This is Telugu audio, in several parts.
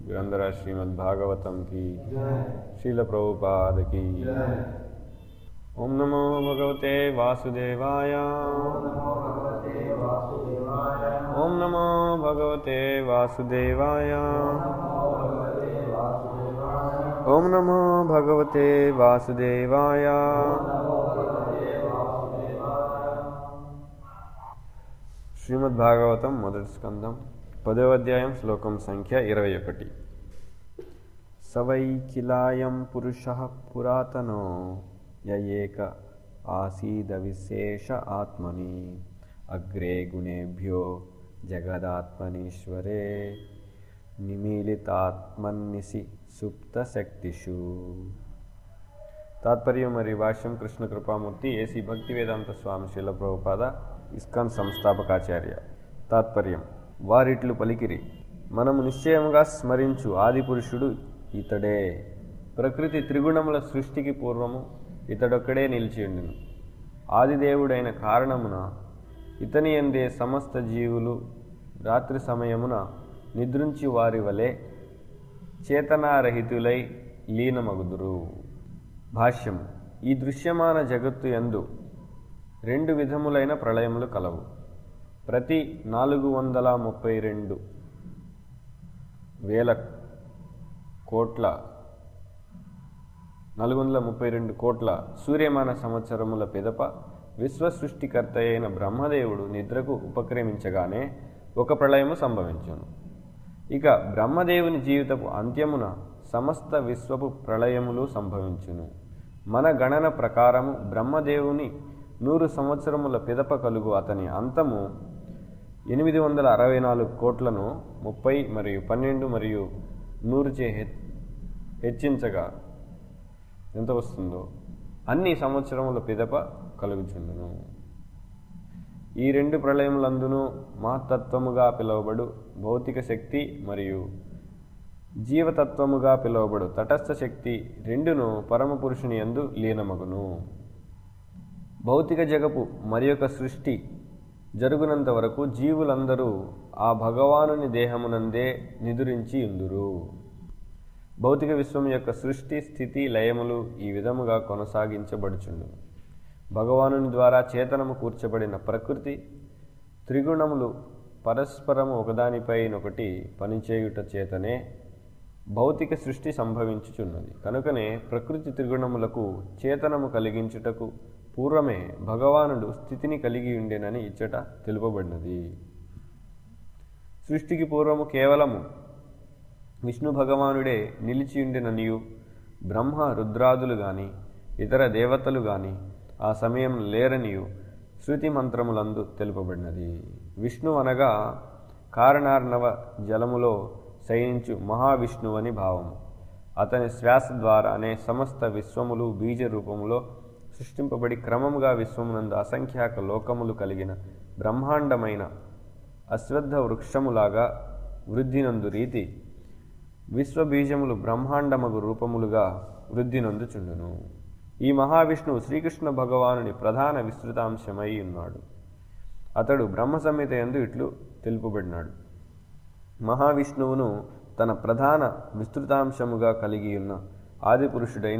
ग्रंथराज श्रीमद् भागवतम की श्रील प्रभुपाद की ओम नमो भगवते वासुदेवाय ओम नमो भगवते वासुदेवाय ओम नमो भगवते वासुदेवाय శ్రీమద్ భాగవతం మొదటి స్కందం పదవ అధ్యాయం శ్లోకం సంఖ్య ఇరవై ఒకటి సవైకిలాయం పురుష పురాతనో యయేక ఆసీద విశేష ఆత్మని అగ్రే గుణేభ్యో జగదాత్మనీశ్వరే నిమీలితాత్మన్నిసి సుప్త శక్తిషు తాత్పర్యం మరియు భాష్యం కృష్ణ కృపామూర్తి ఏసీ భక్తి వేదాంత స్వామి శీల ప్రభుపాద ఇస్కాన్ సంస్థాపకాచార్య తాత్పర్యం వారిట్లు పలికిరి మనము నిశ్చయముగా స్మరించు ఆది పురుషుడు ఇతడే ప్రకృతి త్రిగుణముల సృష్టికి పూర్వము ఇతడొక్కడే నిలిచియుండును ఆదిదేవుడైన కారణమున ఇతని ఎందే సమస్త జీవులు రాత్రి సమయమున నిద్రించి వారి వలె చేతనారహితులై లీనమగుదురు భాష్యం ఈ దృశ్యమాన జగత్తు ఎందు రెండు విధములైన ప్రళయములు కలవు ప్రతి నాలుగు వందల ముప్పై రెండు వేల కోట్ల నాలుగు వందల ముప్పై రెండు కోట్ల సూర్యమాన సంవత్సరముల పిదప విశ్వసృష్టికర్త అయిన బ్రహ్మదేవుడు నిద్రకు ఉపక్రమించగానే ఒక ప్రళయము సంభవించును ఇక బ్రహ్మదేవుని జీవితపు అంత్యమున సమస్త విశ్వపు ప్రళయములు సంభవించును మన గణన ప్రకారము బ్రహ్మదేవుని నూరు సంవత్సరముల పిదప కలుగు అతని అంతము ఎనిమిది వందల అరవై నాలుగు కోట్లను ముప్పై మరియు పన్నెండు మరియు నూరుచే హెచ్చించగా ఎంత వస్తుందో అన్ని సంవత్సరముల పిదప కలుగుచుండును ఈ రెండు ప్రళయములందును మహత్తత్వముగా పిలువబడు భౌతిక శక్తి మరియు జీవతత్వముగా పిలువబడు తటస్థ శక్తి రెండును పరమపురుషుని యందు లీనమగును భౌతిక జగపు మరి యొక్క సృష్టి జరుగునంత వరకు జీవులందరూ ఆ భగవానుని దేహమునందే నిదురించి ఉందురు భౌతిక విశ్వం యొక్క సృష్టి స్థితి లయములు ఈ విధముగా కొనసాగించబడుచుండు భగవానుని ద్వారా చేతనము కూర్చబడిన ప్రకృతి త్రిగుణములు పరస్పరము ఒకదానిపైనొకటి పనిచేయుట చేతనే భౌతిక సృష్టి సంభవించుచున్నది కనుకనే ప్రకృతి త్రిగుణములకు చేతనము కలిగించుటకు పూర్వమే భగవానుడు స్థితిని కలిగి ఉండేనని ఇచ్చట తెలుపబడినది సృష్టికి పూర్వము కేవలము విష్ణు భగవానుడే నిలిచియుండెననియు బ్రహ్మ రుద్రాదులు గాని ఇతర దేవతలు గాని ఆ సమయం లేరనియు శృతి మంత్రములందు తెలుపబడినది విష్ణు అనగా కారణార్ణవ జలములో శయనించు మహావిష్ణువని భావము అతని శ్వాస ద్వారానే సమస్త విశ్వములు బీజ రూపములో సృష్టింపబడి క్రమముగా విశ్వమునందు అసంఖ్యాక లోకములు కలిగిన బ్రహ్మాండమైన అశ్వద్ధ వృక్షములాగా వృద్ధినందు రీతి విశ్వబీజములు బ్రహ్మాండమగు రూపములుగా వృద్ధి నొందుచుండును ఈ మహావిష్ణువు శ్రీకృష్ణ భగవానుని ప్రధాన విస్తృతాంశమై ఉన్నాడు అతడు బ్రహ్మ సంహిత ఎందు ఇట్లు తెలుపబడినాడు మహావిష్ణువును తన ప్రధాన విస్తృతాంశముగా కలిగి ఉన్న ఆదిపురుషుడైన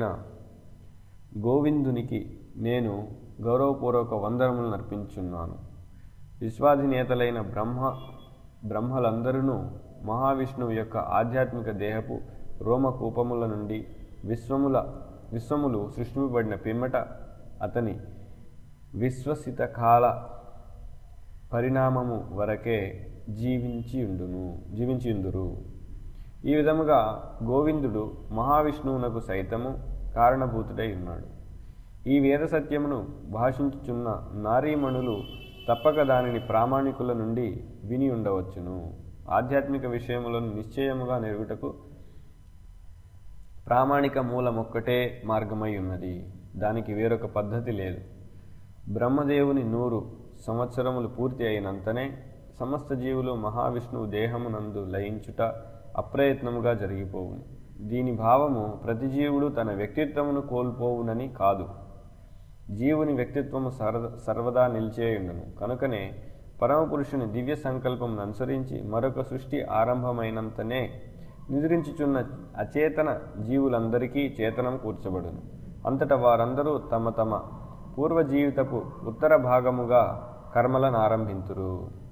గోవిందునికి నేను గౌరవపూర్వక వందనములు నర్పించున్నాను విశ్వాధినేతలైన బ్రహ్మ బ్రహ్మలందరూ మహావిష్ణువు యొక్క ఆధ్యాత్మిక దేహపు రోమకూపముల నుండి విశ్వముల విశ్వములు సృష్టింపబడిన పిమ్మట అతని విశ్వసిత కాల పరిణామము వరకే జీవించి ఉండును జీవించి ఉందురు ఈ విధముగా గోవిందుడు మహావిష్ణువునకు సైతము కారణభూతుడై ఉన్నాడు ఈ వేద సత్యమును భాషించుచున్న నారీమణులు తప్పక దానిని ప్రామాణికుల నుండి విని ఉండవచ్చును ఆధ్యాత్మిక విషయములను నిశ్చయముగా నెరుగుటకు ప్రామాణిక మూలమొక్కటే మార్గమై ఉన్నది దానికి వేరొక పద్ధతి లేదు బ్రహ్మదేవుని నూరు సంవత్సరములు పూర్తి అయినంతనే సమస్త జీవులు మహావిష్ణువు దేహమునందు లయించుట అప్రయత్నముగా జరిగిపోవును దీని భావము ప్రతి జీవుడు తన వ్యక్తిత్వమును కోల్పోవునని కాదు జీవుని వ్యక్తిత్వము సర్వ సర్వదా నిలిచేయుండును కనుకనే పరమపురుషుని దివ్య సంకల్పం అనుసరించి మరొక సృష్టి ఆరంభమైనంతనే నిద్రించుచున్న అచేతన జీవులందరికీ చేతనం కూర్చబడును అంతటా వారందరూ తమ తమ పూర్వ జీవితపు ఉత్తర భాగముగా కర్మలను ఆరంభింతురు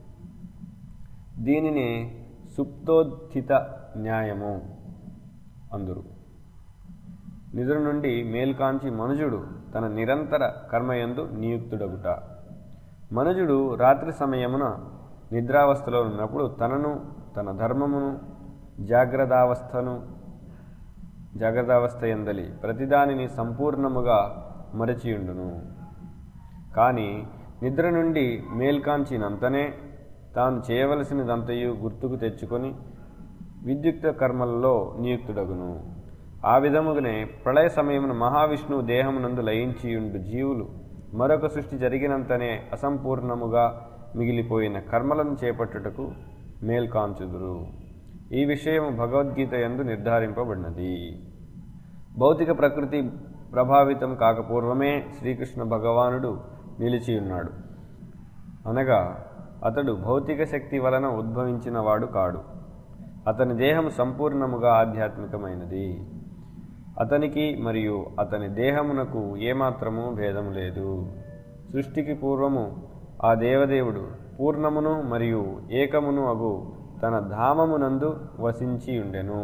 దీనిని సుప్తోత్థిత న్యాయము అందురు నిద్ర నుండి మేల్కాంచి మనుజుడు తన నిరంతర కర్మయందు నియుక్తుడగుట మనుజుడు రాత్రి సమయమున నిద్రావస్థలో ఉన్నప్పుడు తనను తన ధర్మమును జాగ్రత్తావస్థను జాగ్రత్తావస్థ ఎందలి ప్రతిదానిని సంపూర్ణముగా మరచియుండును కానీ నిద్ర నుండి మేల్కాంచినంతనే తాను చేయవలసినదంతయు గుర్తుకు తెచ్చుకొని విద్యుక్త కర్మలలో నియుక్తుడగును ఆ విధముగానే ప్రళయ సమయమున మహావిష్ణువు దేహమునందు లయించియుండు జీవులు మరొక సృష్టి జరిగినంతనే అసంపూర్ణముగా మిగిలిపోయిన కర్మలను చేపట్టుటకు మేల్కాంచుదురు ఈ విషయం భగవద్గీత యందు నిర్ధారింపబడినది భౌతిక ప్రకృతి ప్రభావితం కాకపూర్వమే శ్రీకృష్ణ భగవానుడు నిలిచియున్నాడు అనగా అతడు భౌతిక శక్తి వలన ఉద్భవించిన వాడు కాడు అతని దేహం సంపూర్ణముగా ఆధ్యాత్మికమైనది అతనికి మరియు అతని దేహమునకు ఏమాత్రము భేదము లేదు సృష్టికి పూర్వము ఆ దేవదేవుడు పూర్ణమును మరియు ఏకమును అగు తన ధామమునందు వసించి ఉండెను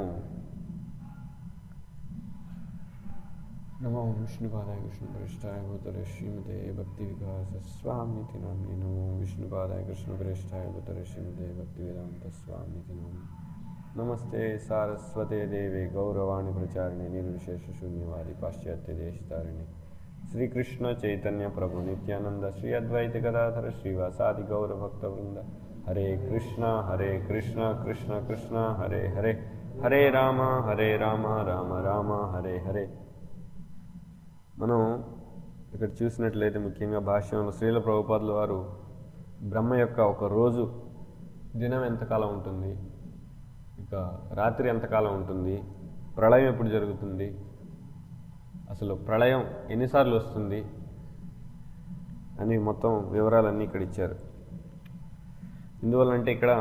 నమో విష్ణుపాదాయ కృష్ణప్రేష్టాయ భూతరే శ్రీమతే భక్తి వికాస స్వామితి నామ్ని నమో విష్ణుపాదాయ కృష్ణప్రేష్టాయ భూతరే శ్రీమతే భక్తి వేదాంత స్వామితి నామ్ని నమస్తే సారస్వతే దేవే గౌరవాణి ప్రచారిణి నిర్విశేష శూన్యవాది పాశ్చాత్య దేశతారిణి శ్రీకృష్ణ చైతన్య ప్రభు నిత్యానంద శ్రీ అద్వైత గదాధర శ్రీవాసాది గౌర భక్త వృంద హరే కృష్ణ హరే కృష్ణ కృష్ణ కృష్ణ హరే హరే హరే రామ హరే రామ రామ రామ హరే హరే మనం ఇక్కడ చూసినట్లయితే ముఖ్యంగా భాష్యంలో శ్రీల ప్రభుపాదుల వారు బ్రహ్మ యొక్క ఒక రోజు దినం ఎంతకాలం ఉంటుంది ఇక రాత్రి ఎంతకాలం ఉంటుంది ప్రళయం ఎప్పుడు జరుగుతుంది అసలు ప్రళయం ఎన్నిసార్లు వస్తుంది అని మొత్తం వివరాలన్నీ ఇక్కడ ఇచ్చారు ఎందువల్లంటే ఇక్కడ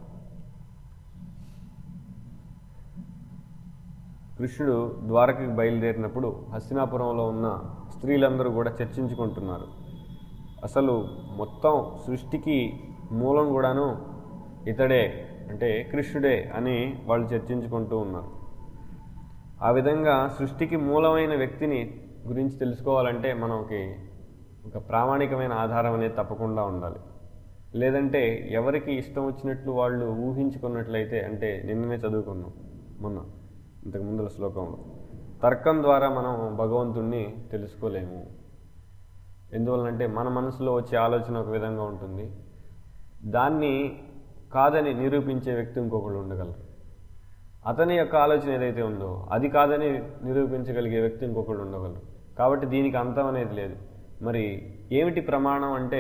కృష్ణుడు ద్వారకకి బయలుదేరినప్పుడు హస్తినాపురంలో ఉన్న స్త్రీలందరూ కూడా చర్చించుకుంటున్నారు అసలు మొత్తం సృష్టికి మూలం కూడాను ఇతడే అంటే కృష్ణుడే అని వాళ్ళు చర్చించుకుంటూ ఉన్నారు ఆ విధంగా సృష్టికి మూలమైన వ్యక్తిని గురించి తెలుసుకోవాలంటే మనకి ఒక ప్రామాణికమైన ఆధారం అనేది తప్పకుండా ఉండాలి లేదంటే ఎవరికి ఇష్టం వచ్చినట్లు వాళ్ళు ఊహించుకున్నట్లయితే అంటే నిన్ననే చదువుకున్నాం మొన్న ఇంతకు ముందుల శ్లోకంలో తర్కం ద్వారా మనం భగవంతుణ్ణి తెలుసుకోలేము ఎందువల్లంటే మన మనసులో వచ్చే ఆలోచన ఒక విధంగా ఉంటుంది దాన్ని కాదని నిరూపించే వ్యక్తి ఇంకొకళ్ళు ఉండగలరు అతని యొక్క ఆలోచన ఏదైతే ఉందో అది కాదని నిరూపించగలిగే వ్యక్తి ఇంకొకళ్ళు ఉండగలరు కాబట్టి దీనికి అంతం అనేది లేదు మరి ఏమిటి ప్రమాణం అంటే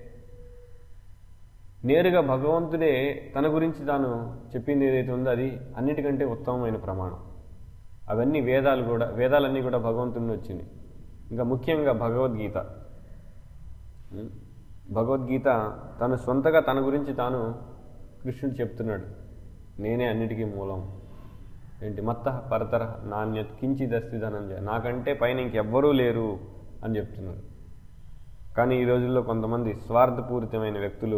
నేరుగా భగవంతుడే తన గురించి తాను చెప్పింది ఏదైతే ఉందో అది అన్నిటికంటే ఉత్తమమైన ప్రమాణం అవన్నీ వేదాలు కూడా వేదాలన్నీ కూడా భగవంతుడిని వచ్చింది ఇంకా ముఖ్యంగా భగవద్గీత ఉం? భగవద్గీత తను సొంతగా తన గురించి తాను కృష్ణుడు చెప్తున్నాడు నేనే అన్నిటికీ మూలం ఏంటి మత్త పరతర నాణ్యత్ కించిదస్తి ధనంజయ నాకంటే పైన ఇంకెవ్వరూ లేరు అని చెప్తున్నాడు కానీ ఈ రోజుల్లో కొంతమంది స్వార్థపూరితమైన వ్యక్తులు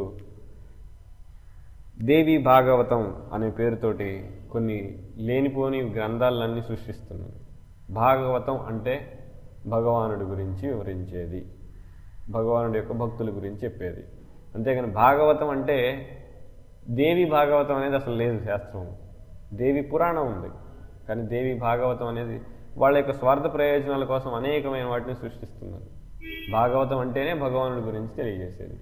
దేవి భాగవతం అనే పేరుతోటి కొన్ని లేనిపోని గ్రంథాలన్నీ సృష్టిస్తున్నారు భాగవతం అంటే భగవానుడి గురించి వివరించేది భగవానుడి యొక్క భక్తుల గురించి చెప్పేది అంతేగాని భాగవతం అంటే దేవి భాగవతం అనేది అసలు లేదు శాస్త్రం దేవి పురాణం ఉంది కానీ దేవి భాగవతం అనేది వాళ్ళ యొక్క స్వార్థ ప్రయోజనాల కోసం అనేకమైన వాటిని సృష్టిస్తున్నారు భాగవతం అంటేనే భగవానుడి గురించి తెలియజేసేది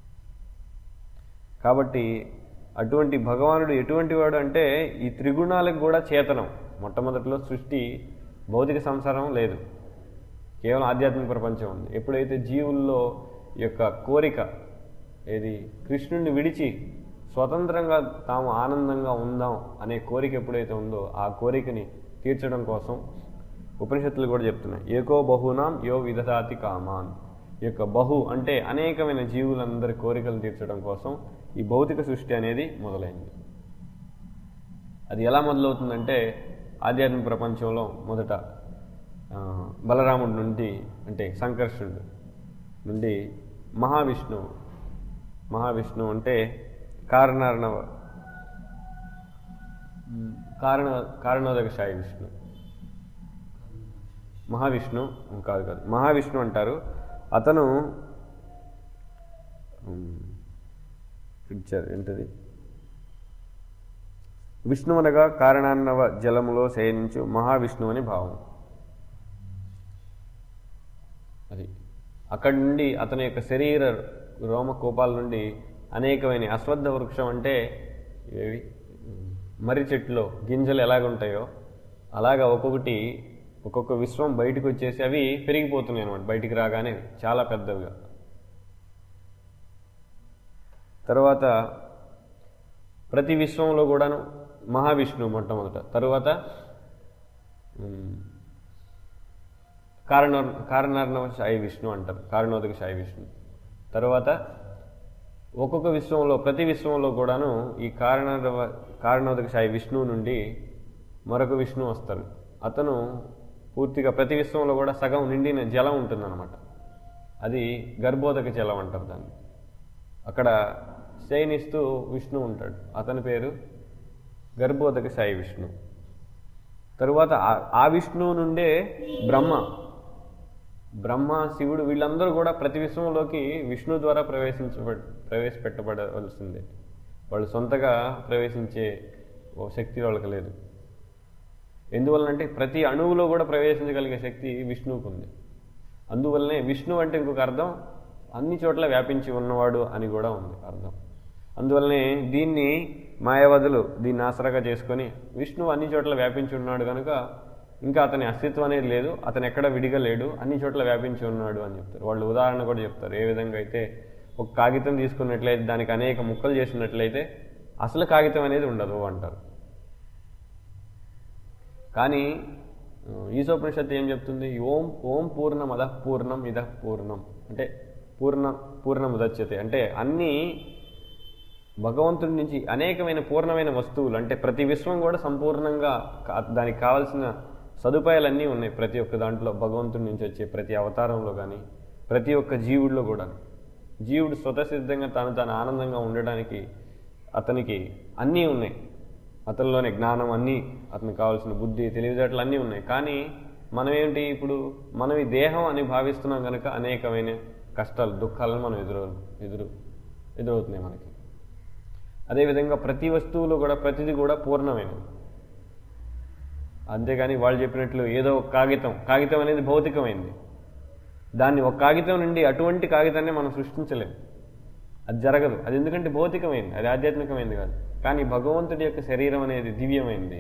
కాబట్టి అటువంటి భగవానుడు ఎటువంటి వాడు అంటే ఈ త్రిగుణాలకు కూడా చేతనం మొట్టమొదటిలో సృష్టి భౌతిక సంసారం లేదు కేవలం ఆధ్యాత్మిక ప్రపంచం ఉంది ఎప్పుడైతే జీవుల్లో ఈ యొక్క కోరిక ఏది కృష్ణుడిని విడిచి స్వతంత్రంగా తాము ఆనందంగా ఉందాం అనే కోరిక ఎప్పుడైతే ఉందో ఆ కోరికని తీర్చడం కోసం ఉపనిషత్తులు కూడా చెప్తున్నాయి ఏకో బహునాం యో విదధాతి కామాన్ ఈ యొక్క బహు అంటే అనేకమైన జీవులందరి కోరికలు తీర్చడం కోసం ఈ భౌతిక సృష్టి అనేది మొదలైంది అది ఎలా మొదలవుతుందంటే ఆధ్యాత్మిక ప్రపంచంలో మొదట ఆ, బలరాముడి నుండి అంటే సంకర్షణుడు నుండి మహావిష్ణువు మహావిష్ణువు అంటే కారణార్ణవ ఉమ్, కారణ కారణోదక సాయి విష్ణు మహావిష్ణు ఉమ్, కాదు కాదు మహావిష్ణు అంటారు అతను ఉమ్, ఇచ్చారు ఏంటది విష్ణు అనగా కారణాన్నవ జలములో శయనించు మహావిష్ణువు అని భావం అది అక్కడి నుండి అతని యొక్క శరీర రోమకోపాల నుండి అనేకమైన అశ్వత్థ వృక్షం అంటే ఇవి మర్రి చెట్టులో గింజలు ఎలాగుంటాయో అలాగా ఒక్కొక్కటి ఒక్కొక్క విశ్వం బయటకు వచ్చేసి అవి పెరిగిపోతున్నాయి అనమాట బయటికి రాగానే చాలా పెద్దవిగా తర్వాత ప్రతి విశ్వంలో కూడాను మహావిష్ణువు మొట్టమొదట తరువాత ఉమ్, కారణ కారణార్ణవ సాయి విష్ణు అంటారు కారణోదక సాయి విష్ణు తర్వాత ఒక్కొక్క విశ్వంలో ప్రతి విశ్వంలో కూడాను ఈ కారణార్ణవ కారణోదక సాయి విష్ణువు నుండి మరొక విష్ణువు వస్తారు అతను పూర్తిగా ప్రతి విశ్వంలో కూడా సగం నిండిన జలం ఉంటుందన్నమాట అది గర్భోదక జలం అంటారు దాన్ని అక్కడ శయనిస్తూ విష్ణు ఉంటాడు అతని పేరు గర్భోదక సాయి విష్ణు తరువాత ఆ- ఆ విష్ణువు నుండే బ్రహ్మ బ్రహ్మ శివుడు వీళ్ళందరూ కూడా ప్రతి విశ్వంలోకి విష్ణు ద్వారా ప్రవేశించబ ప్రవేశపెట్టబడవలసిందే వాళ్ళు సొంతగా ప్రవేశించే ఓ శక్తి వాళ్ళకి లేదు ఎందువలనంటే ప్రతి అణువులో కూడా ప్రవేశించగలిగే శక్తి విష్ణువుకు ఉంది అందువల్లనే విష్ణు అంటే ఇంకొక అర్థం అన్ని చోట్ల వ్యాపించి ఉన్నవాడు అని కూడా ఉంది అర్థం అందువల్లనే దీన్ని మాయావదులు దీన్ని ఆసరాగా చేసుకొని విష్ణువు అన్ని చోట్ల వ్యాపించి ఉన్నాడు కనుక ఇంకా అతని అస్తిత్వం అనేది లేదు అతను ఎక్కడ విడిగా లేడు అన్ని చోట్ల వ్యాపించి ఉన్నాడు అని చెప్తారు వాళ్ళు ఉదాహరణ కూడా చెప్తారు ఏ విధంగా అయితే ఒక కాగితం తీసుకున్నట్లయితే దానికి అనేక ముక్కలు చేసినట్లయితే అసలు కాగితం అనేది ఉండదు అంటారు కానీ ఆ, ఈశోపనిషత్తు ఏం చెప్తుంది ఓం ఓం పూర్ణం అద పూర్ణం ఇద పూర్ణం అంటే పూర్ణ పూర్ణం ఉదచ్యతే అంటే అన్నీ భగవంతుడి నుంచి అనేకమైన పూర్ణమైన వస్తువులు అంటే ప్రతి విశ్వం కూడా సంపూర్ణంగా కా- దానికి కావాల్సిన సదుపాయాలన్నీ ఉన్నాయి ప్రతి ఒక్క దాంట్లో భగవంతుడి నుంచి వచ్చే ప్రతి అవతారంలో కానీ ప్రతి ఒక్క జీవుడిలో కూడా జీవుడు స్వతసిద్ధంగా తాను తాను ఆనందంగా ఉండడానికి అతనికి అన్నీ ఉన్నాయి అతనిలోనే జ్ఞానం అన్నీ అతనికి కావాల్సిన బుద్ధి తెలివితేటలు అన్నీ ఉన్నాయి కానీ మనం ఏంటి ఇప్పుడు మనం ఈ దేహం అని భావిస్తున్నాం కనుక అనేకమైన కష్టాలు దుఃఖాలను మనం ఎదురు ఎదురు ఎదురవుతున్నాయి మనకి అదేవిధంగా ప్రతి వస్తువులో కూడా ప్రతిదీ కూడా పూర్ణమైనది అంతేగాని వాళ్ళు చెప్పినట్లు ఏదో ఒక కాగితం కాగితం అనేది భౌతికమైంది దాన్ని ఒక కాగితం నుండి అటువంటి కాగితాన్ని మనం సృష్టించలేం అది జరగదు అది ఎందుకంటే భౌతికమైంది అది ఆధ్యాత్మికమైంది కాదు కానీ భగవంతుడి యొక్క శరీరం అనేది దివ్యమైంది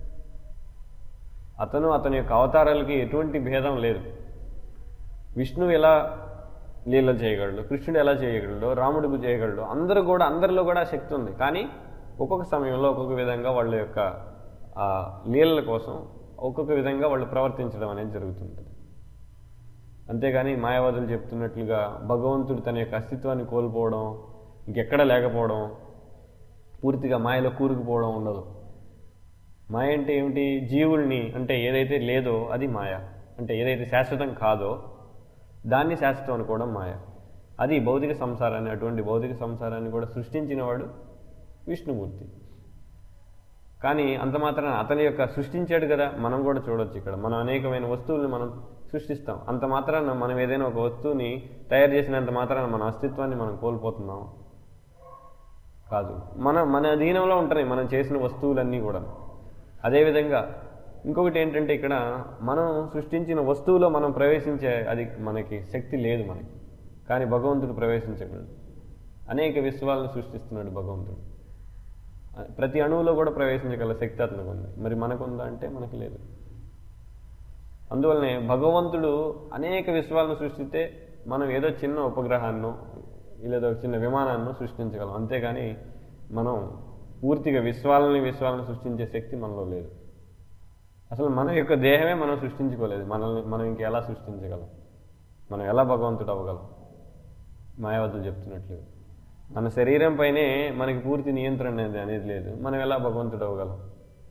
అతను అతని యొక్క అవతారాలకి ఎటువంటి భేదం లేదు విష్ణువు ఎలా లీలలు చేయగలడు కృష్ణుడు ఎలా చేయగలడు రాముడికి చేయగలడు అందరూ కూడా అందరిలో కూడా ఆ శక్తి ఉంది కానీ ఒక్కొక్క సమయంలో ఒక్కొక్క విధంగా వాళ్ళ యొక్క ఆ లీలల కోసం ఒక్కొక్క విధంగా వాళ్ళు ప్రవర్తించడం అనేది జరుగుతుంటుంది అంతేగాని మాయావాదులు చెప్తున్నట్లుగా భగవంతుడు తన యొక్క అస్తిత్వాన్ని కోల్పోవడం ఇంకెక్కడ లేకపోవడం పూర్తిగా మాయలో కూరుకుపోవడం ఉండదు మాయ అంటే ఏమిటి జీవుల్ని అంటే ఏదైతే లేదో అది మాయ అంటే ఏదైతే శాశ్వతం కాదో దాన్ని శాశ్వతం అనుకోవడం మాయ అది భౌతిక సంసారాన్ని అటువంటి భౌతిక సంసారాన్ని కూడా సృష్టించినవాడు విష్ణుమూర్తి కానీ అంత మాత్రాన అతని యొక్క సృష్టించాడు కదా మనం కూడా చూడొచ్చు ఇక్కడ మనం అనేకమైన వస్తువుల్ని మనం సృష్టిస్తాం అంత మాత్రాన మనం ఏదైనా ఒక వస్తువుని తయారు చేసినంత మాత్రాన మన అస్తిత్వాన్ని మనం కోల్పోతున్నాం కాదు మన మన అధీనంలో ఉంటున్నాయి మనం చేసిన వస్తువులన్నీ కూడా అదేవిధంగా ఇంకొకటి ఏంటంటే ఇక్కడ మనం సృష్టించిన వస్తువులో మనం ప్రవేశించే అది మనకి శక్తి లేదు మనకి కానీ భగవంతుడు ప్రవేశించగలడు అనేక విశ్వాలను సృష్టిస్తున్నాడు భగవంతుడు ప్రతి అణువులో కూడా ప్రవేశించగల శక్తి అతనికి ఉంది మరి మనకుందా అంటే మనకి లేదు అందువల్లనే భగవంతుడు అనేక విశ్వాలను సృష్టిస్తే మనం ఏదో చిన్న ఉపగ్రహాన్నో లేదా ఒక చిన్న విమానాన్నో సృష్టించగలం అంతేగాని మనం పూర్తిగా విశ్వాలని విశ్వాలను సృష్టించే శక్తి మనలో లేదు అసలు మన యొక్క దేహమే మనం సృష్టించుకోలేదు మనల్ని మనం ఇంకెలా సృష్టించగలం మనం ఎలా భగవంతుడు అవ్వగలం మాయావతులు చెప్తున్నట్లు మన శరీరం పైనే మనకి పూర్తి నియంత్రణ అనేది అనేది లేదు మనం ఎలా భగవంతుడు అవ్వగలం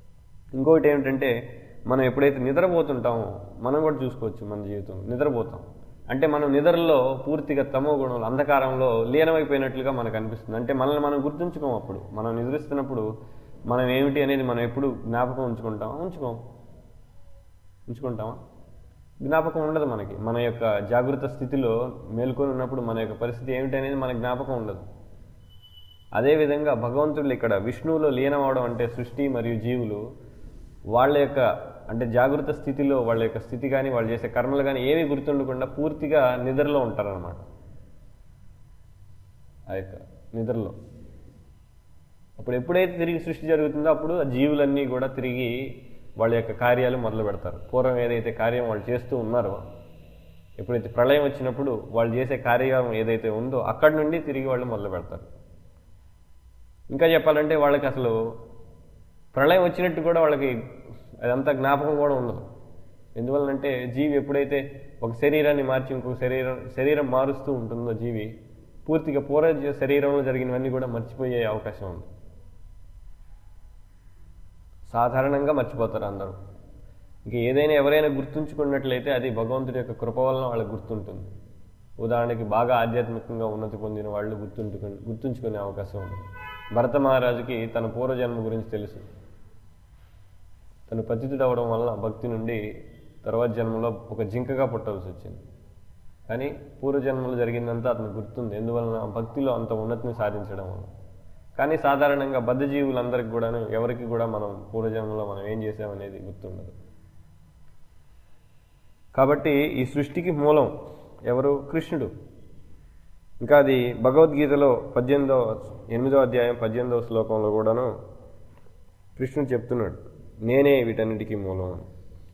ఇంకొకటి ఏమిటంటే మనం ఎప్పుడైతే నిద్రపోతుంటామో మనం కూడా చూసుకోవచ్చు మన జీవితం నిద్రపోతాం అంటే మనం నిద్రలో పూర్తిగా తమో గుణంలో అంధకారంలో లీనమైపోయినట్లుగా మనకు అనిపిస్తుంది అంటే మనల్ని మనం గుర్తుంచుకోం అప్పుడు మనం నిద్రిస్తున్నప్పుడు మనం ఏమిటి అనేది మనం ఎప్పుడు జ్ఞాపకం ఉంచుకుంటామా ఉంచుకోం ఉంచుకుంటామా జ్ఞాపకం ఉండదు మనకి మన యొక్క జాగృత స్థితిలో మేల్కొని ఉన్నప్పుడు మన యొక్క పరిస్థితి ఏమిటి అనేది మన జ్ఞాపకం ఉండదు అదేవిధంగా భగవంతుడు ఇక్కడ విష్ణువులో లీనమవడం అంటే సృష్టి మరియు జీవులు వాళ్ళ యొక్క అంటే జాగృత స్థితిలో వాళ్ళ యొక్క స్థితి కానీ వాళ్ళు చేసే కర్మలు కానీ ఏవి గుర్తుండకుండా పూర్తిగా నిద్రలో ఉంటారన్నమాట ఆ యొక్క నిద్రలో అప్పుడు ఎప్పుడైతే తిరిగి సృష్టి జరుగుతుందో అప్పుడు ఆ జీవులన్నీ కూడా తిరిగి వాళ్ళ యొక్క కార్యాలు మొదలు పెడతారు పూర్వం ఏదైతే కార్యం వాళ్ళు చేస్తూ ఉన్నారో ఎప్పుడైతే ప్రళయం వచ్చినప్పుడు వాళ్ళు చేసే కార్యం ఏదైతే ఉందో అక్కడి నుండి తిరిగి వాళ్ళు మొదలు పెడతారు ఇంకా చెప్పాలంటే వాళ్ళకి అసలు ప్రళయం వచ్చినట్టు కూడా వాళ్ళకి అదంతా జ్ఞాపకం కూడా ఉండదు ఎందువల్లంటే జీవి ఎప్పుడైతే ఒక శరీరాన్ని మార్చి ఇంకొక శరీరం శరీరం మారుస్తూ ఉంటుందో జీవి పూర్తిగా పూర్వ జీ- శరీరంలో జరిగినవన్నీ కూడా మర్చిపోయే అవకాశం ఉంది సాధారణంగా మర్చిపోతారు అందరూ ఇంక ఏదైనా ఎవరైనా గుర్తుంచుకున్నట్లయితే అది భగవంతుడి యొక్క కృప వలన వాళ్ళకి గుర్తుంటుంది ఉదాహరణకి బాగా ఆధ్యాత్మికంగా ఉన్నతి పొందిన వాళ్ళు గుర్తుంటుకు గుర్తుంచుకునే అవకాశం ఉంది భరత మహారాజుకి తన పూర్వజన్మ గురించి తెలుసు తను పతితుడు అవడం వలన భక్తి నుండి తర్వాత జన్మలో ఒక జింకగా పుట్టవలసి వచ్చింది కానీ పూర్వజన్మలో జరిగిందంతా అతను గుర్తుంది ఎందువలన భక్తిలో అంత ఉన్నతిని సాధించడం వలన కానీ సాధారణంగా బద్ధజీవులందరికీ కూడాను ఎవరికి కూడా మనం పూర్వజన్మలో మనం ఏం చేసామనేది గుర్తుండదు కాబట్టి ఈ సృష్టికి మూలం ఎవరు కృష్ణుడు ఇంకా అది భగవద్గీతలో పద్దెనిమిదో ఎనిమిదో అధ్యాయం పద్దెనిమిదవ శ్లోకంలో కూడాను కృష్ణుడు చెప్తున్నాడు నేనే వీటన్నిటికీ మూలం అని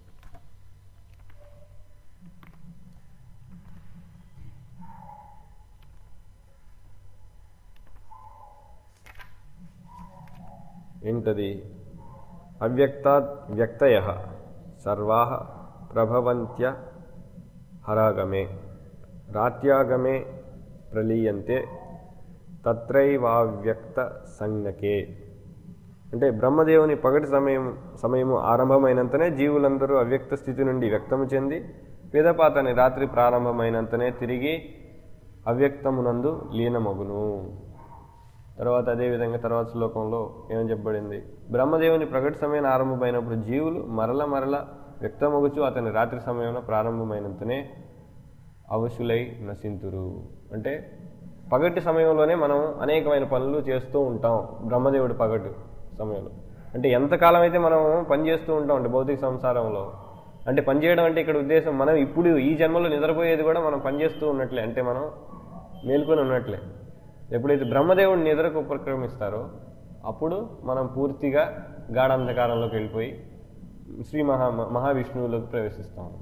ఏంటది అవ్యక్తాత్ వ్యక్తయ సర్వా ప్రభవంత్య హరాగమే రాత్యాగమే ప్రలీయంతే తత్రైవావ్యక్త సంజ్ఞకే అంటే బ్రహ్మదేవుని పగటి సమయం సమయము ఆరంభమైనంతనే జీవులందరూ అవ్యక్త స్థితి నుండి వ్యక్తము చెంది పిదపాతని రాత్రి ప్రారంభమైనంతనే తిరిగి అవ్యక్తమునందు లీనమగును తర్వాత అదేవిధంగా తర్వాత శ్లోకంలో ఏమని చెప్పబడింది బ్రహ్మదేవుని ప్రకటి సమయం ఆరంభమైనప్పుడు జీవులు మరల మరల వ్యక్తమగుచు అతని రాత్రి సమయంలో ప్రారంభమైనంతనే అవశులై నశింతురు అంటే పగటి సమయంలోనే మనం అనేకమైన పనులు చేస్తూ ఉంటాం బ్రహ్మదేవుడి పగటి సమయంలో అంటే ఎంతకాలం అయితే మనం పని చేస్తూ ఉంటాం అంటే భౌతిక సంసారంలో అంటే పని చేయడం అంటే ఇక్కడ ఉద్దేశం మనం ఇప్పుడు ఈ జన్మలో నిద్రపోయేది కూడా మనం పని చేస్తూ ఉన్నట్లే అంటే మనం మేల్కొని ఉన్నట్లే ఎప్పుడైతే బ్రహ్మదేవుడిని నిద్రకు ఉపక్రమిస్తారో అప్పుడు మనం పూర్తిగా గాఢాంధకారంలోకి వెళ్ళిపోయి శ్రీ మహా మహావిష్ణువులోకి ప్రవేశిస్తాం అన్నమాట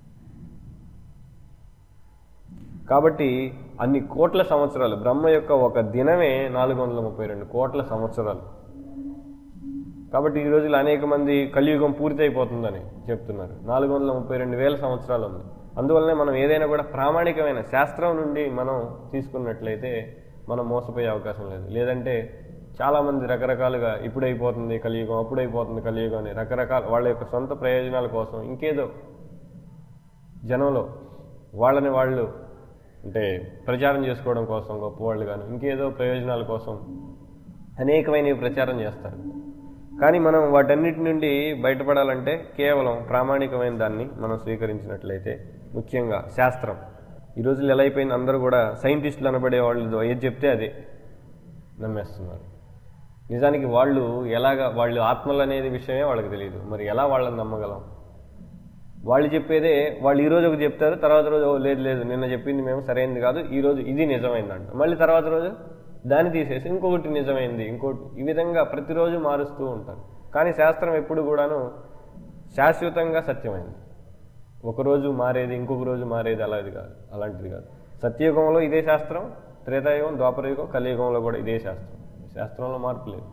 కాబట్టి అన్ని కోట్ల సంవత్సరాలు బ్రహ్మ యొక్క ఒక దినమే నాలుగు వందల ముప్పై రెండు కోట్ల సంవత్సరాలు కాబట్టి ఈ రోజుల్లో అనేక మంది కలియుగం పూర్తి అయిపోతుందని చెప్తున్నారు నాలుగు వందల ముప్పై రెండు వేల సంవత్సరాలు ఉంది అందువల్లనే మనం ఏదైనా కూడా ప్రామాణికమైన శాస్త్రం నుండి మనం తీసుకున్నట్లయితే మనం మోసపోయే అవకాశం లేదు లేదంటే చాలామంది రకరకాలుగా ఇప్పుడైపోతుంది కలియుగం అప్పుడైపోతుంది కలియుగం అని రకరకాల వాళ్ళ యొక్క సొంత ప్రయోజనాల కోసం ఇంకేదో జనంలో వాళ్ళని వాళ్ళు అంటే ప్రచారం చేసుకోవడం కోసం గొప్పవాళ్ళు కానీ ఇంకేదో ప్రయోజనాల కోసం అనేకమైనవి ప్రచారం చేస్తారు కానీ మనం వాటన్నిటి నుండి బయటపడాలంటే కేవలం ప్రామాణికమైన దాన్ని మనం స్వీకరించినట్లయితే ముఖ్యంగా శాస్త్రం ఈ రోజులు ఎలా అయిపోయింది అందరూ కూడా సైంటిస్టులు అనబడే వాళ్ళు ఏది చెప్తే అదే నమ్మేస్తున్నారు నిజానికి వాళ్ళు ఎలాగ వాళ్ళు ఆత్మలు అనేది విషయమే వాళ్ళకి తెలియదు మరి ఎలా వాళ్ళని నమ్మగలం వాళ్ళు చెప్పేదే వాళ్ళు ఈ రోజు ఒక చెప్తారు తర్వాత రోజు "ఓ, లేదు లేదు నిన్న చెప్పింది మేము సరైనది కాదు ఈ రోజు ఇది నిజమైందంట మళ్ళీ తర్వాత రోజు దాన్ని తీసేసి ఇంకొకటి నిజమైంది ఇంకోటి ఈ విధంగా ప్రతిరోజు మారుస్తూ ఉంటారు కానీ శాస్త్రం ఎప్పుడు కూడాను శాశ్వతంగా సత్యమైంది ఒకరోజు మారేది ఇంకొక రోజు మారేది అలాంటిది కాదు అలాంటిది కాదు సత్యయుగంలో ఇదే శాస్త్రం త్రేతాయుగం ద్వాపరయుగం కలియుగంలో కూడా ఇదే శాస్త్రం శాస్త్రంలో మార్పు లేదు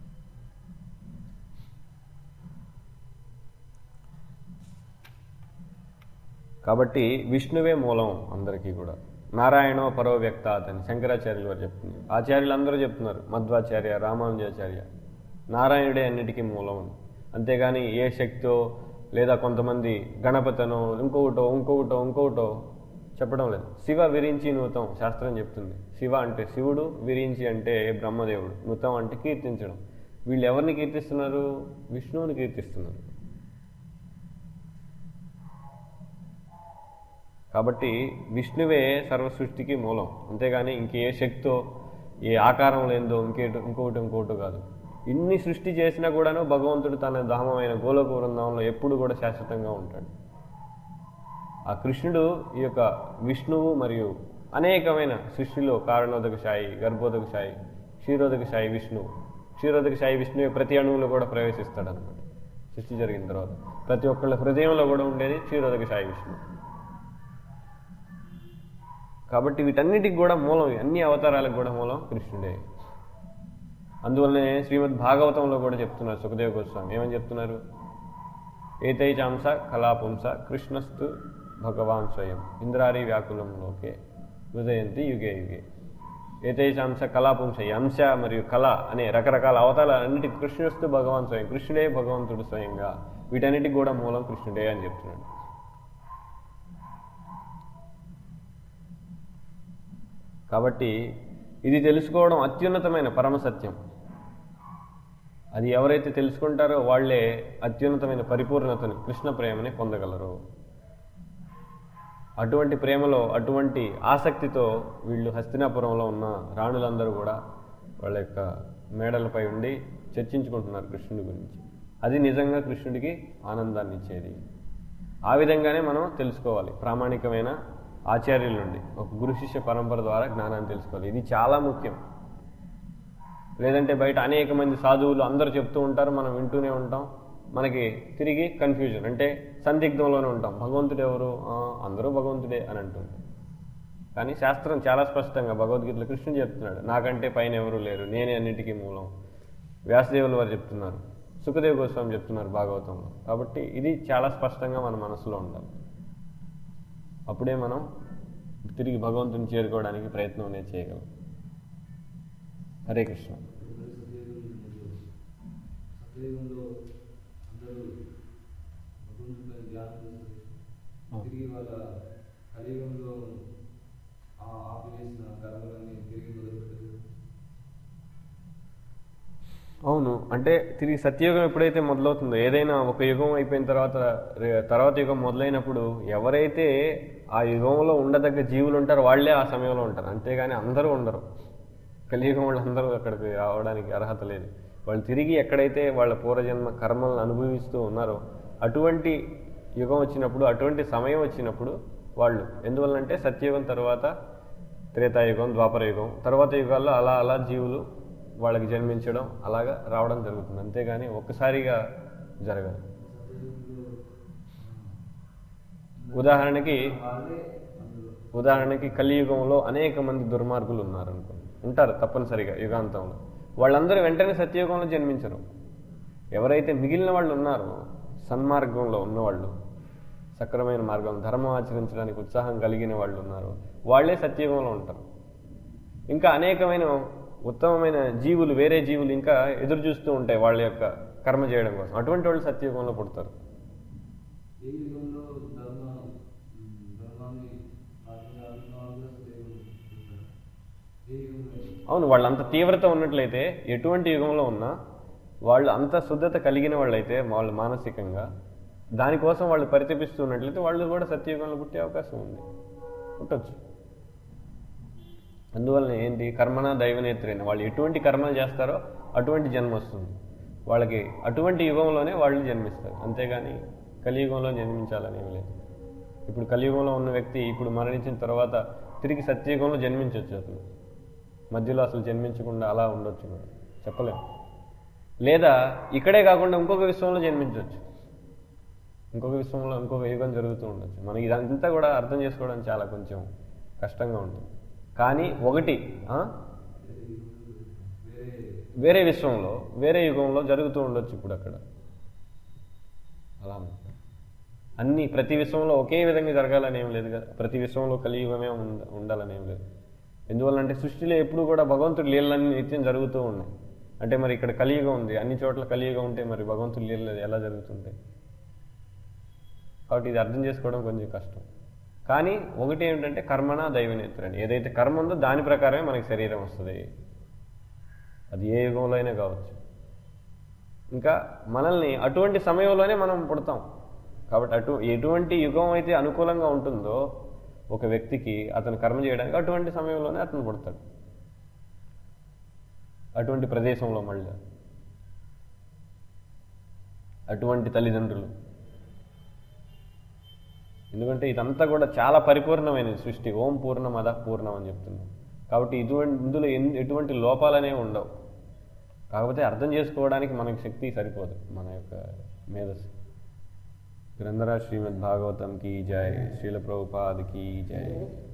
కాబట్టి విష్ణువే మూలం అందరికీ కూడా నారాయణో పరో వ్యక్తాత్ అని శంకరాచార్యులు వారు చెప్తున్నారు ఆచార్యులు అందరూ చెప్తున్నారు మధ్వాచార్య రామానుజాచార్య నారాయణుడే అన్నిటికీ మూలం అని అంతేగాని ఏ శక్తో లేదా కొంతమంది గణపతనో ఇంకొకటో ఇంకొకటో ఇంకొకటో చెప్పడం లేదు శివ విరించి నూతం శాస్త్రం చెప్తుంది శివ అంటే శివుడు విరించి అంటే బ్రహ్మదేవుడు నృతం అంటే కీర్తించడం వీళ్ళు ఎవరిని కీర్తిస్తున్నారు విష్ణువుని కీర్తిస్తున్నారు కాబట్టి విష్ణువే సర్వ సృష్టికి మూలం అంతేగాని ఇంకే శక్తో ఏ ఆకారం లేదో ఇంకేటు ఇంకొకటి ఇంకొకటి కాదు ఇన్ని సృష్టి చేసినా కూడాను భగవంతుడు తన ధామమైన గోలోక బృందావంలో ఎప్పుడు కూడా శాశ్వతంగా ఉంటాడు ఆ కృష్ణుడు ఈ యొక్క విష్ణువు మరియు అనేకమైన సృష్టిలో కారణోదక శాయి గర్భోదక శాయి క్షీరోదక శాయి విష్ణువు క్షీరోదక శాయి విష్ణువు ప్రతి అణువులో కూడా ప్రవేశిస్తాడు అనమాట సృష్టి జరిగిన తర్వాత ప్రతి ఒక్కళ్ళ హృదయంలో కూడా ఉండేది క్షీరోదక శాయి విష్ణువు కాబట్టి వీటన్నిటికి కూడా మూలం అన్ని అవతారాలకు కూడా మూలం కృష్ణుడే అందువల్లనే శ్రీమద్ భాగవతంలో కూడా చెప్తున్నారు సుఖదేవ గోస్వామి ఏమని చెప్తున్నారు ఏతై చాంస కళాపుంస కృష్ణస్తు భగవాన్ స్వయం ఇంద్రారి వ్యాకులంలోకే హృదయంతి యుగే యుగే ఏతై చాంస కళాపుంస ఈ అంశ మరియు కళ అనే రకరకాల అవతారాలన్నిటికీ కృష్ణస్తు భగవాన్ స్వయం కృష్ణుడే భగవంతుడు స్వయంగా వీటన్నిటికి కూడా మూలం కృష్ణుడే అని చెప్తున్నాడు కాబట్టి ఇది తెలుసుకోవడం అత్యున్నతమైన పరమ సత్యం అది ఎవరైతే తెలుసుకుంటారో వాళ్ళే అత్యున్నతమైన పరిపూర్ణతని కృష్ణ ప్రేమని పొందగలరు అటువంటి ప్రేమలో అటువంటి ఆసక్తితో వీళ్ళు హస్తినాపురంలో ఉన్న రాణులందరూ కూడా వాళ్ళ యొక్క మేడలపై ఉండి చర్చించుకుంటున్నారు కృష్ణుడి గురించి అది నిజంగా కృష్ణుడికి ఆనందాన్ని ఇచ్చేది ఆ విధంగానే మనం తెలుసుకోవాలి ప్రామాణికమైన ఆచార్యుల నుండి ఒక గురు శిష్య పరంపర ద్వారా జ్ఞానాన్ని తెలుసుకోవాలి ఇది చాలా ముఖ్యం లేదంటే బయట అనేక మంది సాధువులు అందరూ చెప్తూ ఉంటారు మనం వింటూనే ఉంటాం మనకి తిరిగి కన్ఫ్యూజన్ అంటే సందిగ్ధంలోనే ఉంటాం భగవంతుడు ఎవరు ఆ, అందరూ భగవంతుడే అని అంటుంటాం కానీ శాస్త్రం చాలా స్పష్టంగా భగవద్గీతలో కృష్ణుడు చెప్తున్నాడు నాకంటే పైన ఎవరు లేరు నేనే అన్నిటికీ మూలం వ్యాసదేవులు వారు చెప్తున్నారు సుఖదేవ్ గోస్వామి చెప్తున్నారు భాగవతంలో కాబట్టి ఇది చాలా స్పష్టంగా మన మనసులో ఉండాలి అప్పుడే మనం తిరిగి భగవంతుని చేరుకోవడానికి ప్రయత్నం అనేది చేయగలం హరే కృష్ణ సత్యయుగంలో అందరూ భగవంతుడిపై ధ్యానం చేస్తారు తిరిగి వాళ్ళ కలియుగంలో ఆ ఆపివేసిన కర్మలన్నీ తిరిగి మొదలుపెట్టారు అవును అంటే తిరిగి సత్యయుగం ఎప్పుడైతే మొదలవుతుందో ఏదైనా ఒక యుగం అయిపోయిన తర్వాత రే- తర్వాత యుగం మొదలైనప్పుడు ఎవరైతే ఆ యుగంలో ఉండదగ్గ జీవులు ఉంటారో వాళ్ళే ఆ సమయంలో ఉంటారు అంతేగాని అందరూ ఉండరు కలియుగం వాళ్ళందరూ అక్కడికి రావడానికి అర్హత లేదు వాళ్ళు తిరిగి ఎక్కడైతే వాళ్ళ పూర్వజన్మ కర్మలను అనుభవిస్తూ ఉన్నారో అటువంటి యుగం వచ్చినప్పుడు అటువంటి సమయం వచ్చినప్పుడు వాళ్ళు ఎందువల్లంటే సత్యయుగం తర్వాత త్రేతాయుగం ద్వాపర యుగం తర్వాత యుగాల్లో అలా అలా జీవులు వాళ్ళకి జన్మించడం అలాగా రావడం జరుగుతుంది అంతేగాని ఒక్కసారిగా జరగదు ఉదాహరణకి వాళ్ళే అందులో ఉదాహరణకి కలియుగంలో అనేక మంది దుర్మార్గులు ఉన్నారు అనుకోండి ఉంటారు తప్పనిసరిగా యుగాంతంలో వాళ్ళందరూ వెంటనే సత్యయుగంలో జన్మించరు ఎవరైతే మిగిలిన వాళ్ళు ఉన్నారో సన్మార్గంలో ఉన్నవాళ్ళు సక్రమైన మార్గం ధర్మం ఆచరించడానికి ఉత్సాహం కలిగిన వాళ్ళు ఉన్నారు వాళ్ళే సత్యయుగంలో ఉంటారు ఇంకా అనేకమైన ఉత్తమమైన జీవులు వేరే జీవులు ఇంకా ఎదురు చూస్తూ ఉంటాయి వాళ్ళ యొక్క కర్మ చేయడం కోసం అటువంటి వాళ్ళు సత్యయుగంలో పుడతారు ఏ యుగంలో ధర్మ ఉమ్, ధర్మాన్ని ఆచరించాల్సిన వాళ్ళు సత్యయుగం ఉంటారు. ఏ యుగంలో అవును వాళ్ళు అంత తీవ్రత ఉన్నట్లయితే ఎటువంటి యుగంలో ఉన్నా వాళ్ళు అంత శుద్ధత కలిగిన వాళ్ళైతే వాళ్ళు మానసికంగా దానికోసం వాళ్ళు పరితపిస్తున్నట్లయితే వాళ్ళు కూడా సత్యయుగంలో పుట్టే అవకాశం ఉంది పుట్టొచ్చు అందువలన ఏంటి కర్మణ దైవనేత్రైన వాళ్ళు ఎటువంటి కర్మలు చేస్తారో అటువంటి జన్మ వస్తుంది వాళ్ళకి అటువంటి యుగంలోనే వాళ్ళు జన్మిస్తారు అంతేగాని కలియుగంలో జన్మించాలనేమి లేదు ఇప్పుడు కలియుగంలో ఉన్న వ్యక్తి ఇప్పుడు మరణించిన తర్వాత తిరిగి సత్యయుగంలో జన్మించవచ్చు అతను మధ్యలో అసలు జన్మించకుండా అలా ఉండొచ్చు కూడా చెప్పలేము లేదా ఇక్కడే కాకుండా ఇంకొక విశ్వంలో జన్మించవచ్చు ఇంకొక విశ్వంలో ఇంకొక యుగం జరుగుతూ ఉండొచ్చు మనకి ఇదంతా కూడా అర్థం చేసుకోవడం చాలా కొంచెం కష్టంగా ఉంటుంది కానీ ఒకటి ఆ? వేరే విశ్వంలో వేరే యుగంలో జరుగుతూ ఉండొచ్చు ఇప్పుడు అక్కడ అలా అన్నమాట. అన్ని ప్రతి విశ్వంలో ఒకే విధంగా జరగాలని ఏం లేదు కదా ప్రతి విశ్వంలో కలియుగమే ఉండ ఉండాలని ఏం లేదు ఎందువల్లంటే సృష్టిలో ఎప్పుడు కూడా భగవంతుడి లీలన్నీ నిత్యం జరుగుతూ ఉన్నాయి అంటే మరి ఇక్కడ కలియుగం ఉంది అన్ని చోట్ల కలియుగం ఉంటే మరి భగవంతుడు లీలలు ఎలా జరుగుతుంటాయి కాబట్టి ఇది అర్థం చేసుకోవడం కొంచెం కష్టం కానీ ఒకటి ఏమిటంటే కర్మణ దైవనేత్రని ఏదైతే కర్మ ఉందో దాని ప్రకారమే మనకి శరీరం వస్తుంది అది ఏ యుగంలో అయినా కావచ్చు ఇంకా మనల్ని అటువంటి సమయంలోనే మనం పుడతాం కాబట్టి అటు ఎటువంటి యుగం అయితే అనుకూలంగా ఉంటుందో ఒక వ్యక్తికి అతను కర్మ చేయడానికి అటువంటి సమయంలోనే అతను పుడతాడు అటువంటి ప్రదేశంలో మళ్ళీ అటువంటి తల్లిదండ్రులు ఎందుకంటే ఇదంతా కూడా చాలా పరిపూర్ణమైనది సృష్టి ఓం పూర్ణం అద పూర్ణం అని చెప్తున్నాం కాబట్టి ఇటువంటి ఇందులో ఎన్- ఎటువంటి లోపాలనే ఉండవు కాకపోతే అర్థం చేసుకోవడానికి మనకి శక్తి సరిపోదు మన యొక్క మేధస్సు గ్రంథరాజ్ శ్రీమద్ భాగవతం కీ జై శ్రీల ప్రభుపాద్ కీ జై